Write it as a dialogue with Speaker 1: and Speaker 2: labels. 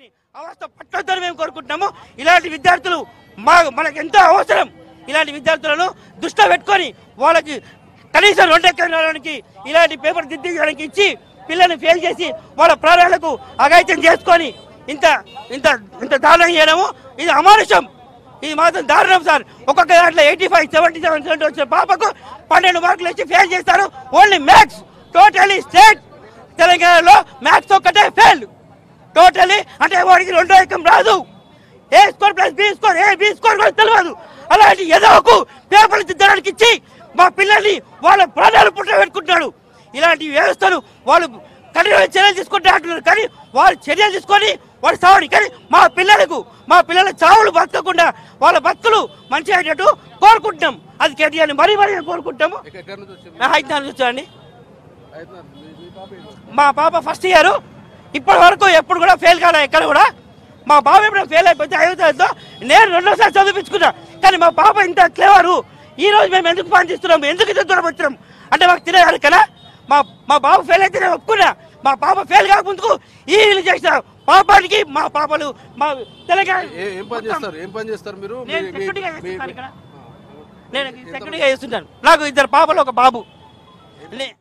Speaker 1: అవస్థ పట్టొద్దని మేము కోరుకుంటున్నాము ఇలాంటి విద్యార్థులు మా మనకు ఎంతో అవసరం ఇలాంటి విద్యార్థులను దృష్టిలో పెట్టుకొని వాళ్ళకి కనీసం రెండు ఎకరాలకి ఇలాంటి పేపర్ దిద్దించడానికి ఇచ్చి పిల్లల్ని ఫెయిల్ చేసి వాళ్ళ ప్రాణాలకు అఘాయిత్యం చేసుకొని ఇంత ఇంత ఇంత దారుణం చేయడము ఇది అమానుషం ఇది మాత్రం దారుణం సార్ ఒక్కొక్క దాంట్లో eighty five seventy seven seventy వచ్చిన పాపకు పన్నెండు మార్కులు ఇచ్చి ఫెయిల్ చేస్తారు ఓన్లీ మ్యాథ్స్ టోటలీ స్టేట్ తెలంగాణలో మ్యాథ్స్ ఒక్కటే ఫెయిల్ టోటలీ అంటే వాడికి రెండో ఎకం రాదు A square plus B square A B square కూడా తెలియదు అలాంటి ఎదవకు పేపర్లు దిద్దడానికి ఇచ్చి మా పిల్లల్ని వాళ్ళ ప్రాణాలు పుట్ట పెట్టుకుంటున్నాడు ఇలాంటి వ్యవస్థలు వాళ్ళు కఠిన చర్యలు తీసుకుంటే అంటున్నారు కానీ వాళ్ళు చర్యలు తీసుకొని వాళ్ళు చావని కానీ మా పిల్లలకు మా పిల్లల చావులు బతకకుండా వాళ్ళ బతుకులు మంచిగా అయ్యేటట్టు కోరుకుంటున్నాం అది కేటీఆర్ని మరీ మరీ కోరుకుంటాము
Speaker 2: ఎక్క- ఎక్కడి నుంచి వచ్చింది
Speaker 1: హైదరాబాద్ నుంచి చూడండి
Speaker 2: అయితే మీ- మీ పాప ఏంటి?
Speaker 1: మా పాప ఫస్ట్ ఇయర్ ఇప్పటి వరకు ఎప్పుడు కూడా ఫెయిల్ కాలే ఎక్కడ కూడా మా బాబు ఎప్పుడు ఫెయిల్ అయిపోతే అయోధ్యతో నేను రెండోసారి చదివించుకున్నా కానీ మా పాప ఇంత క్లేవరు ఈ రోజు మేము ఎందుకు పనిచేస్తున్నాం ఎందుకు ఇంత దూరం వచ్చినాం అంటే మాకు తెలియదు కదా మా మా బాబు ఫెయిల్ అయితే నేను ఒప్పుకున్నా మా పాప ఫెయిల్ కాకముందుకు ఈ వీళ్ళు చేసిన పాపానికి మా పాపలు మా తెలంగాణ
Speaker 2: ఏ- ఏం పని చేస్తారు ఏం పని చేస్తారు మీరు మీ-
Speaker 1: నేను
Speaker 2: మీ-
Speaker 1: సెక్యూరిటీగా
Speaker 2: మీ-
Speaker 1: చేస్తున్నాను ఇక్కడ
Speaker 2: ఆ,
Speaker 1: నేను సెక్యూరిటీగా చేస్తుంటాను నాకు ఇద్దరు పాపలు ఒక బాబు నే-